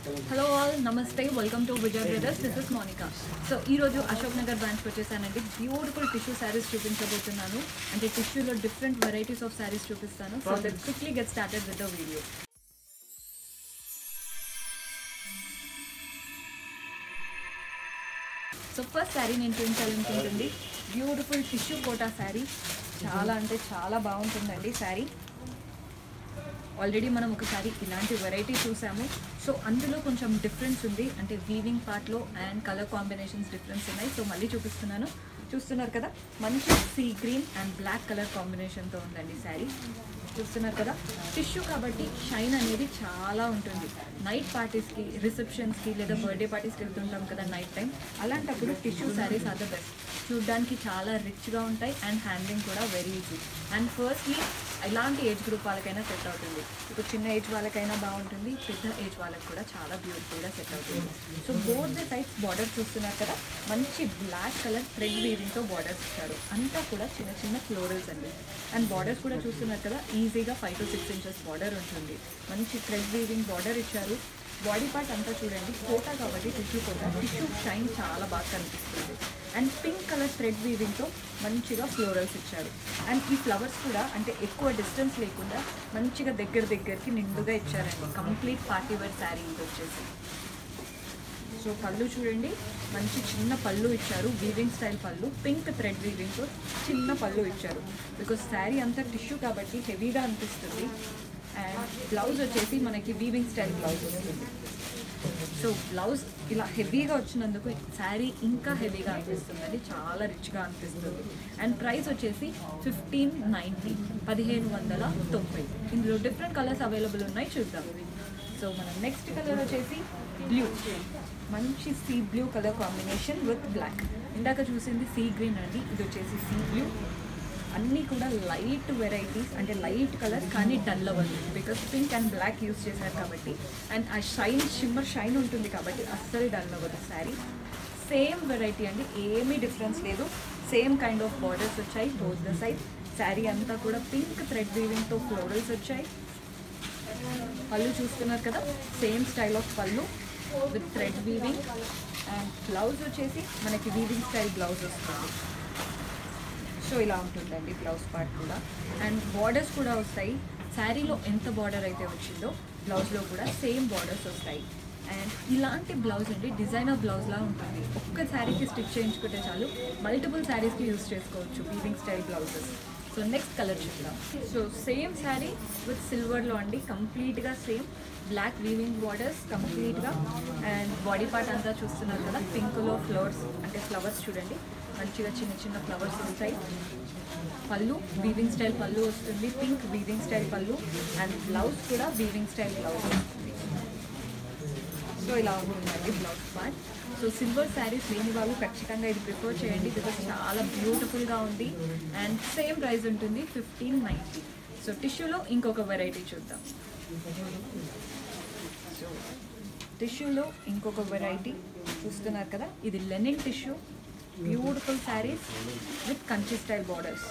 hello all namaste welcome to Vijay brothers this is Monica so ఈ రోజు అశోక్ నగర్ బ్రాంచ్కి వచ్చేసానండి బ్యూటిఫుల్ టిష్యూ శారీస్ చూపించబోతున్నాను అంటే టిష్యూలో డిఫరెంట్ వెరైటీస్ ఆఫ్ శారీస్ చూపిస్తాను so let quickly get started with the video so first sari నేను చూపించాలనుకుంటుంది బ్యూటిఫుల్ టిష్యూ కోటా శారీ చాలా అంటే చాలా బాగుంటుందండి శారీ ఆల్రెడీ మనం ఒకసారి ఇలాంటి వెరైటీ చూసాము సో అందులో కొంచెం డిఫరెన్స్ ఉంది అంటే వీవింగ్ పార్ట్లో అండ్ కలర్ కాంబినేషన్స్ డిఫరెన్స్ ఉన్నాయి సో మళ్ళీ చూపిస్తున్నాను చూస్తున్నారు కదా మంచి sea green and black colour కాంబినేషన్తో ఉందండి శారీ చూస్తున్నారు కదా టిష్యూ కాబట్టి షైన్ అనేది చాలా ఉంటుంది నైట్ పార్టీస్కి రిసెప్షన్స్కి లేదా బర్త్డే పార్టీస్కి వెళ్తుంటాం కదా నైట్ టైం అలాంటప్పుడు tissue saris are the best చూడడానికి చాలా రిచ్గా ఉంటాయి అండ్ హ్యాండ్లింగ్ కూడా వెరీ ఈజీ అండ్ ఫస్ట్లీ ఎలాంటి ఏజ్ గ్రూప్ వాళ్ళకైనా సెట్ అవుతుంది ఇప్పుడు చిన్న ఏజ్ వాళ్ళకైనా బాగుంటుంది పెద్ద ఏజ్ వాళ్ళకి కూడా చాలా బ్యూటిఫుల్గా సెట్ అవుతుంది so both the sides border చూస్తున్నారు కదా మంచి బ్లాక్ కలర్ థ్రెడ్ వీవింగ్తో బార్డర్స్ ఇచ్చారు అంతా కూడా చిన్న చిన్న ఫ్లోరల్స్ అండి అండ్ బార్డర్స్ కూడా చూస్తున్నారు కదా ఈజీగా five to six inches border ఉంటుంది మంచి థ్రెడ్ వీవింగ్ బార్డర్ ఇచ్చారు బాడీ పార్ట్ అంతా చూడండి కోటా కాబట్టి టిష్యూ కోటా టిష్యూ షైన్ చాలా బాగా కనిపిస్తుంది అండ్ పింక్ కలర్ థ్రెడ్ వీవింగ్తో మంచిగా ఫ్లోరల్స్ ఇచ్చారు అండ్ ఈ ఫ్లవర్స్ కూడా అంటే ఎక్కువ డిస్టెన్స్ లేకుండా మంచిగా దగ్గర దగ్గరికి నిండుగా ఇచ్చారండి కంప్లీట్ పార్టీ వేర్ శారీ ఇది వచ్చేసి సో పళ్ళు చూడండి మంచి చిన్న పళ్ళు ఇచ్చారు వీవింగ్ స్టైల్ పళ్ళు పింక్ థ్రెడ్ వీవింగ్తో చిన్న పళ్ళు ఇచ్చారు బికాస్ శారీ అంతా టిష్యూ కాబట్టి హెవీగా అనిపిస్తుంది అండ్ బ్లౌజ్ వచ్చేసి మనకి వీవింగ్ స్టైల్ బ్లౌజ్ వస్తుంది సో బ్లౌజ్ ఇలా హెవీగా వచ్చినందుకు శారీ ఇంకా హెవీగా అనిపిస్తుందండి చాలా రిచ్గా అనిపిస్తుంది అండ్ ప్రైస్ వచ్చేసి ఫిఫ్టీన్ నైంటీ పదిహేను వందల తొంభై ఇందులో డిఫరెంట్ కలర్స్ అవైలబుల్ ఉన్నాయి చూద్దాం సో మన నెక్స్ట్ కలర్ వచ్చేసి బ్లూ మంచి sea blue colour combination with black ఇందాక చూసింది సీ గ్రీన్ అండి ఇది వచ్చేసి సీ బ్లూ అన్నీ కూడా లైట్ వెరైటీస్ అంటే లైట్ కలర్ కానీ డల్ అవ్వదు because pink and black use చేశారు కాబట్టి అండ్ ఆ షైన్ షిమ్మర్ షైన్ ఉంటుంది కాబట్టి అస్సలు డల్ అవ్వదు శారీ సేమ్ వెరైటీ అండి ఏమీ డిఫరెన్స్ లేదు సేమ్ కైండ్ ఆఫ్ బార్డర్స్ వచ్చాయి బోత్ ద సైడ్ శారీ అంతా కూడా పింక్ థ్రెడ్ వీవింగ్తో ఫ్లోరల్స్ వచ్చాయి పళ్ళు చూస్తున్నారు కదా సేమ్ స్టైల్ ఆఫ్ పళ్ళు with thread weaving and blouse వచ్చేసి మనకి వీవింగ్ స్టైల్ బ్లౌజ్ వస్తుంది సో ఇలా ఉంటుందండి బ్లౌజ్ పార్ట్ కూడా అండ్ బార్డర్స్ కూడా వస్తాయి శారీలో ఎంత బార్డర్ అయితే వచ్చిందో బ్లౌజ్లో కూడా సేమ్ బార్డర్స్ వస్తాయి అండ్ ఇలాంటి బ్లౌజ్ అండి డిజైనర్ బ్లౌజ్లా ఉంటుంది ఒక్క శారీకి స్టిచ్ చేయించుకుంటే చాలు మల్టిపుల్ శారీస్కి యూస్ చేసుకోవచ్చు weaving style blouses so next colour చూద్దాం సో సేమ్ శారీ విత్ సిల్వర్లో అండి కంప్లీట్గా సేమ్ బ్లాక్ వీవింగ్ బార్డర్స్ కంప్లీట్గా అండ్ బాడీ పార్ట్ అంతా చూస్తున్నారు కదా పింక్లో ఫ్లవర్స్ అంటే ఫ్లవర్స్ చూడండి మంచిగా చిన్న చిన్న ఫ్లవర్స్ వస్తాయి పళ్ళు వీవింగ్ స్టైల్ పళ్ళు వస్తుంది పింక్ వీవింగ్ స్టైల్ పళ్ళు అండ్ బ్లౌజ్ కూడా వీవింగ్ స్టైల్ బ్లౌజ్ వస్తుంది సో ఇలా ఉంటుందండి blouse part so silver saris లేని వాళ్ళు ఖచ్చితంగా ఇది ప్రిఫర్ చేయండి బికాస్ చాలా బ్యూటిఫుల్గా ఉంది అండ్ సేమ్ ప్రైస్ ఉంటుంది ఫిఫ్టీన్ నైంటీ సో టిష్యూలో ఇంకొక వెరైటీ చూద్దాం సో టిష్యూలో ఇంకొక వెరైటీ చూస్తున్నారు కదా ఇది linen tissue beautiful saris with Kanchi style borders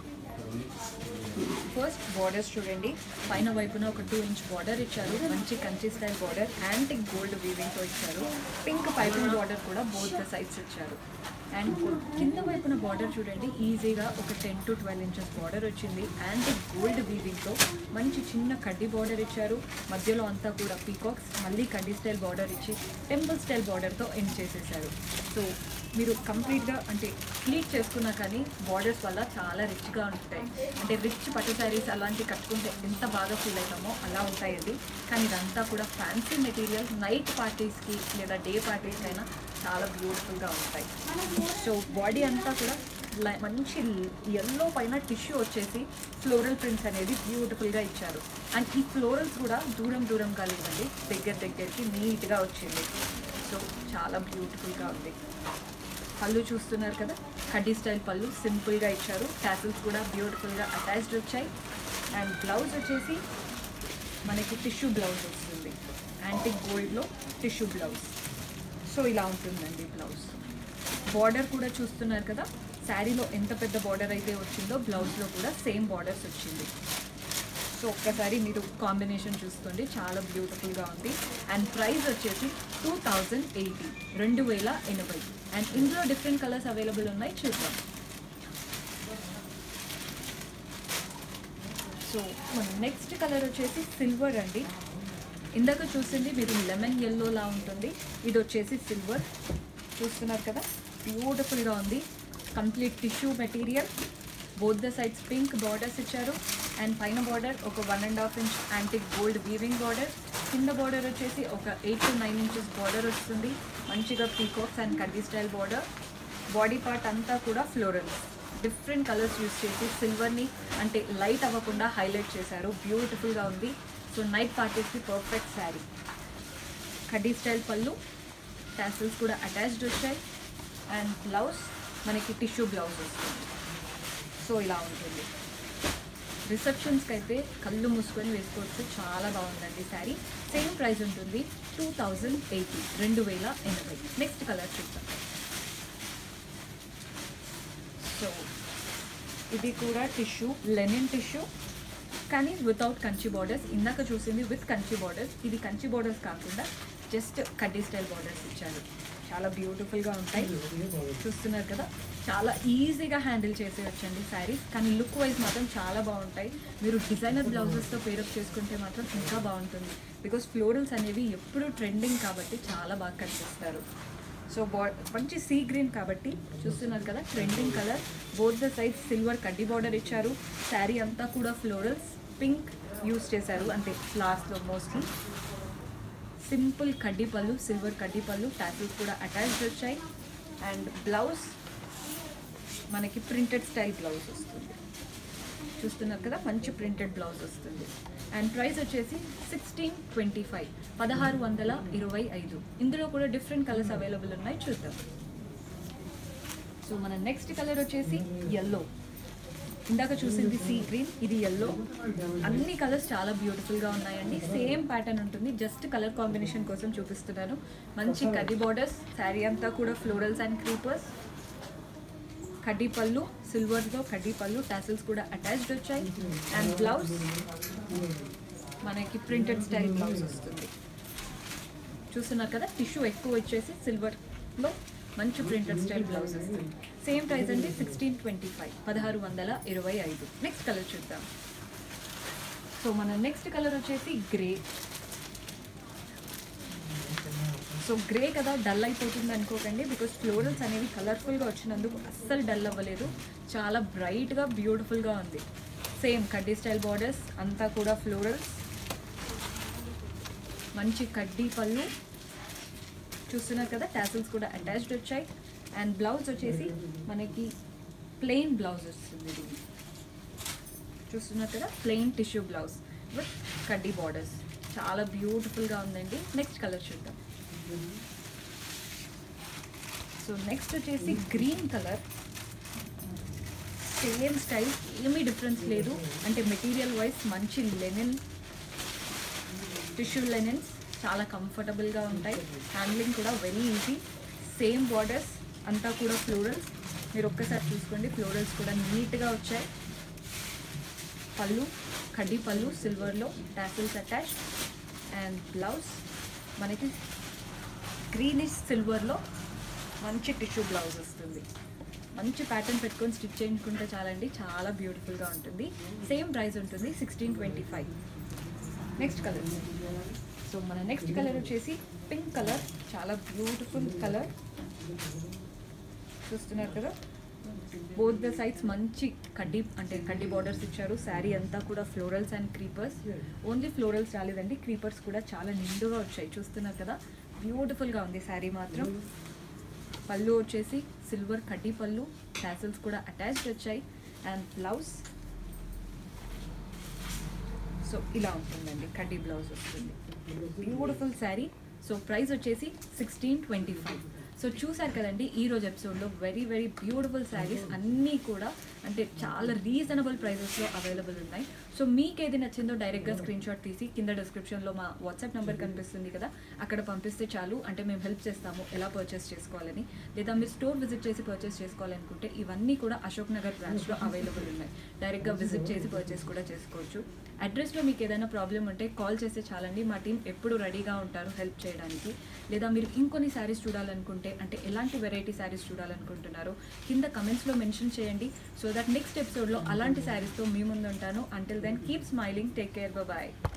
first borders చూడండి పైన వైపున ఒక టూ ఇంచ్ బార్డర్ ఇచ్చారు మంచి Kanchi style border antique gold వీవింగ్తో ఇచ్చారు పింక్ పైపింగ్ బార్డర్ కూడా బోత్ ద సైడ్స్ ఇచ్చారు అండ్ కింద వైపున బార్డర్ చూడండి ఈజీగా ఒక ten to twelve inches border వచ్చింది యాంటిక్ గోల్డ్ వీవింగ్తో మంచి చిన్న కడ్డీ బార్డర్ ఇచ్చారు మధ్యలో అంతా కూడా పీకాక్స్ మళ్ళీ కడ్డీ స్టైల్ బార్డర్ ఇచ్చి టెంపుల్ స్టైల్ బార్డర్తో ఎండ్ చేసేసారు సో మీరు కంప్లీట్గా అంటే ప్లీట్ చేసుకున్నా కానీ బార్డర్స్ వల్ల చాలా రిచ్గా ఉంటాయి అంటే రిచ్ పట్టు శారీస్ అలాంటివి కట్టుకుంటే ఎంత బాగా ఫీల్ అవుతామో అలా ఉంటాయి అది కానీ ఇదంతా కూడా ఫ్యాన్సీ మెటీరియల్ నైట్ పార్టీస్కి లేదా డే పార్టీస్కి అయినా చాలా బ్యూటిఫుల్గా ఉంటాయి సో బాడీ అంతా కూడా లై- మంచి ఎల్లో పైన టిష్యూ వచ్చేసి ఫ్లోరల్ ప్రింట్స్ అనేది బ్యూటిఫుల్గా ఇచ్చారు అండ్ ఈ ఫ్లోరల్స్ కూడా దూరం దూరంగా లేదండి దగ్గర దగ్గరికి నీట్గా వచ్చింది సో చాలా బ్యూటిఫుల్గా ఉంది పళ్ళు చూస్తున్నారు కదా కడ్డీ స్టైల్ పళ్ళు సింపుల్గా ఇచ్చారు టాసిల్స్ కూడా బ్యూటిఫుల్గా అటాచ్డ్ వచ్చాయి అండ్ బ్లౌజ్ వచ్చేసి మనకి టిష్యూ బ్లౌజ్ వస్తుంది యాంటిక్ గోల్డ్లో టిష్యూ బ్లౌజ్ సో ఇలా ఉంటుందండి బ్లౌజ్ బార్డర్ కూడా చూస్తున్నారు కదా శారీలో ఎంత పెద్ద బార్డర్ అయితే వచ్చిందో బ్లౌజ్లో కూడా సేమ్ బార్డర్స్ వచ్చింది సో సో ఒక్కసారి మీరు కాంబినేషన్ చూసుకోండి చాలా బ్యూటిఫుల్గా ఉంది అండ్ ప్రైస్ వచ్చేసి టూ థౌజండ్ ఎయిటీ రెండు వేల ఎనభై అండ్ ఇందులో డిఫరెంట్ కలర్స్ అవైలబుల్ ఉన్నాయి చూద్దాం సో మన నెక్స్ట్ కలర్ వచ్చేసి సిల్వర్ అండి ఇందాక చూసింది మీరు లెమన్ ఎల్లోలా ఉంటుంది ఇది వచ్చేసి సిల్వర్ చూస్తున్నారు కదా బ్యూటిఫుల్గా ఉంది complete tissue material both the sides pink borders ఇచ్చారు అండ్ పైన బార్డర్ ఒక one and half inch antique gold weaving border కింద బార్డర్ వచ్చేసి ఒక eight to nine inches border వస్తుంది మంచిగా పీకాక్స్ అండ్ కడ్డీ స్టైల్ బార్డర్ బాడీ పార్ట్ అంతా కూడా ఫ్లోరల్స్ డిఫరెంట్ కలర్స్ యూస్ చేసి సిల్వర్ని అంటే లైట్ అవ్వకుండా హైలైట్ చేశారు బ్యూటిఫుల్గా ఉంది సో నైట్ పార్టీస్కి పర్ఫెక్ట్ శారీ కడ్డీ స్టైల్ పళ్ళు టాసిల్స్ కూడా అటాచ్డ్ వచ్చాయి అండ్ బ్లౌజ్ మనకి టిష్యూ బ్లౌజ్ వస్తుంది సో ఇలా ఉంటుంది రిసెప్షన్స్కి అయితే కళ్ళు మూసుకొని వేసుకోవచ్చు చాలా బాగుందండి శారీ సేమ్ ప్రైస్ ఉంటుంది టూ థౌజండ్ ఎయిటీ రెండు వేల ఎనభై నెక్స్ట్ కలర్ చూద్దాం సో ఇది కూడా టిష్యూ లెనిన్ టిష్యూ కానీ వితౌట్ కంచి బార్డర్స్ ఇందాక చూసింది విత్ కంచి బార్డర్స్ ఇది కంచి బార్డర్స్ కాకుండా జస్ట్ కడ్డీ స్టైల్ బార్డర్స్ ఇచ్చారు చాలా బ్యూటిఫుల్గా ఉంటాయి చూస్తున్నారు కదా చాలా ఈజీగా హ్యాండిల్ చేసేయచ్చండి శారీస్ కానీ లుక్ వైజ్ మాత్రం చాలా బాగుంటాయి మీరు డిజైనర్ బ్లౌజెస్తో పేరప్ చేసుకుంటే మాత్రం ఇంకా బాగుంటుంది బికాస్ ఫ్లోరల్స్ అనేవి ఎప్పుడూ ట్రెండింగ్ కాబట్టి చాలా బాగా కనిపిస్తారు సో బా మంచి సీ గ్రీన్ కాబట్టి చూస్తున్నారు కదా trending colour both the size silver కడ్డీ బార్డర్ ఇచ్చారు శారీ అంతా కూడా ఫ్లోరల్స్ పింక్ యూస్ చేశారు అంటే ఫ్లాస్లో మోస్ట్లీ సింపుల్ కడ్డీ పళ్ళు సిల్వర్ కడ్డీ పళ్ళు టాసిల్స్ కూడా అటాచ్డ్ వచ్చాయి అండ్ బ్లౌజ్ మనకి ప్రింటెడ్ స్టైల్ బ్లౌజ్ వస్తుంది చూస్తున్నారు కదా మంచి ప్రింటెడ్ బ్లౌజ్ వస్తుంది అండ్ ప్రైస్ వచ్చేసి సిక్స్టీన్ ట్వంటీ ఫైవ్ పదహారు వందల ఇరవై ఐదు ఇందులో కూడా డిఫరెంట్ కలర్స్ అవైలబుల్ ఉన్నాయి చూద్దాం సో మన నెక్స్ట్ కలర్ వచ్చేసి ఎల్లో ఇందాక చూసింది సీ గ్రీన్ ఇది ఎల్లో అన్ని కలర్స్ చాలా బ్యూటిఫుల్గా ఉన్నాయండి సేమ్ ప్యాటర్న్ ఉంటుంది జస్ట్ కలర్ కాంబినేషన్ కోసం చూపిస్తున్నాను మంచి కడ్డీ బార్డర్స్ శారీ అంతా కూడా ఫ్లోరల్స్ అండ్ క్రీపర్స్ కడ్డీ పళ్ళు సిల్వర్లో కడ్డీ పళ్ళు టాసిల్స్ కూడా అటాచ్డ్ వచ్చాయి అండ్ బ్లౌజ్ మనకి ప్రింటెడ్ స్టైల్ బ్లౌజ్ వస్తుంది చూస్తున్నారు కదా టిష్యూ ఎక్కువ వచ్చేసి సిల్వర్లో మంచి ప్రింటెడ్ స్టైల్ బ్లౌజ్ వస్తుంది సేమ్ ప్రైస్ అండి సిక్స్టీన్ ట్వంటీ ఫైవ్ పదహారు వందల ఇరవై ఐదు నెక్స్ట్ కలర్ చూద్దాం సో మన నెక్స్ట్ కలర్ వచ్చేసి గ్రే సో గ్రే కదా డల్ అయిపోతుంది అనుకోకండి బికాస్ ఫ్లోరల్స్ అనేవి కలర్ఫుల్గా వచ్చినందుకు అస్సలు డల్ అవ్వలేదు చాలా బ్రైట్గా బ్యూటిఫుల్గా ఉంది సేమ్ కడ్డీ స్టైల్ బార్డర్స్ అంతా కూడా ఫ్లోరల్స్ మంచి కడ్డీ పళ్ళు చూస్తున్నారు కదా టాసిల్స్ కూడా అటాచ్డ్ వచ్చాయి అండ్ బ్లౌజ్ వచ్చేసి మనకి ప్లెయిన్ బ్లౌజ్ వస్తుంది ఇది చూస్తున్నారు కదా ప్లెయిన్ టిష్యూ బ్లౌజ్ విత్ కడ్డీ బార్డర్స్ చాలా బ్యూటిఫుల్గా ఉందండి నెక్స్ట్ కలర్ చూద్దాం సో నెక్స్ట్ వచ్చేసి గ్రీన్ కలర్ సేమ్ స్టైల్ ఏమీ డిఫరెన్స్ లేదు అంటే మెటీరియల్ వైజ్ మంచి లెనిన్ టిష్యూ లెనిన్స్ చాలా కంఫర్టబుల్గా ఉంటాయి హ్యాండ్లింగ్ కూడా వెరీ ఈజీ సేమ్ బార్డర్స్ అంతా కూడా ఫ్లోరల్స్ మీరు ఒక్కసారి చూసుకోండి ఫ్లోరల్స్ కూడా నీట్గా వచ్చాయి పళ్ళు కడ్డీ పళ్ళు సిల్వర్లో టాసిల్స్ అటాచ్ అండ్ బ్లౌజ్ మనకి గ్రీనిష్ సిల్వర్లో మంచి టిష్యూ బ్లౌజ్ వస్తుంది మంచి ప్యాటర్న్ పెట్టుకొని స్టిచ్ చేయించుకుంటే చాలండి చాలా బ్యూటిఫుల్గా ఉంటుంది సేమ్ ప్రైస్ ఉంటుంది sixteen twenty five next colour so మన నెక్స్ట్ కలర్ వచ్చేసి పింక్ కలర్ చాలా బ్యూటిఫుల్ కలర్ చూస్తున్నారు కదా బోత్ ద సైడ్స్ మంచి కడ్డీ అంటే కడ్డీ బార్డర్స్ ఇచ్చారు శారీ అంతా కూడా florals and creepers only florals రాలేదండి క్రీపర్స్ కూడా చాలా నిండుగా వచ్చాయి చూస్తున్నారు కదా బ్యూటిఫుల్గా ఉంది శారీ మాత్రం పళ్ళు వచ్చేసి సిల్వర్ కడ్డీ పళ్ళు టాసిల్స్ కూడా అటాచ్డ్ వచ్చాయి అండ్ బ్లౌజ్ సో ఇలా ఉంటుందండి కడ్డీ బ్లౌజ్ వస్తుంది బ్యూటిఫుల్ శారీ సో ప్రైస్ వచ్చేసి సిక్స్టీన్ ట్వంటీ ఫైవ్ సో చూసారు కదండి ఈ రోజు ఎపిసోడ్లో వెరీ వెరీ బ్యూటిఫుల్ శారీస్ అన్నీ కూడా అంటే చాలా రీజనబుల్ ప్రైజెస్లో అవైలబుల్ ఉన్నాయి సో మీకు ఏది నచ్చిందో డైరెక్ట్గా స్క్రీన్ షాట్ తీసి కింద డిస్క్రిప్షన్లో మా వాట్సాప్ నెంబర్ కనిపిస్తుంది కదా అక్కడ పంపిస్తే చాలు అంటే మేము హెల్ప్ చేస్తాము ఎలా పర్చేస్ చేసుకోవాలని లేదా మీరు స్టోర్ విజిట్ చేసి పర్చేస్ చేసుకోవాలనుకుంటే ఇవన్నీ కూడా అశోక్ నగర్ బ్రాంచ్లో అవైలబుల్ ఉన్నాయి డైరెక్ట్గా విజిట్ చేసి పర్చేస్ కూడా చేసుకోవచ్చు అడ్రస్లో మీకు ఏదైనా ప్రాబ్లం ఉంటే కాల్ చేస్తే చాలండి మా టీం ఎప్పుడు రెడీగా ఉంటారు హెల్ప్ చేయడానికి లేదా మీరు ఇంకొన్ని శారీస్ చూడాలనుకుంటే అంటే ఎలాంటి వెరైటీ శారీస్ చూడాలనుకుంటున్నారో కింద కమెంట్స్లో మెన్షన్ చేయండి సో దట్ నెక్స్ట్ ఎపిసోడ్లో అలాంటి శారీస్తో మీ ముందు ఉంటాను until then keep smiling take care bye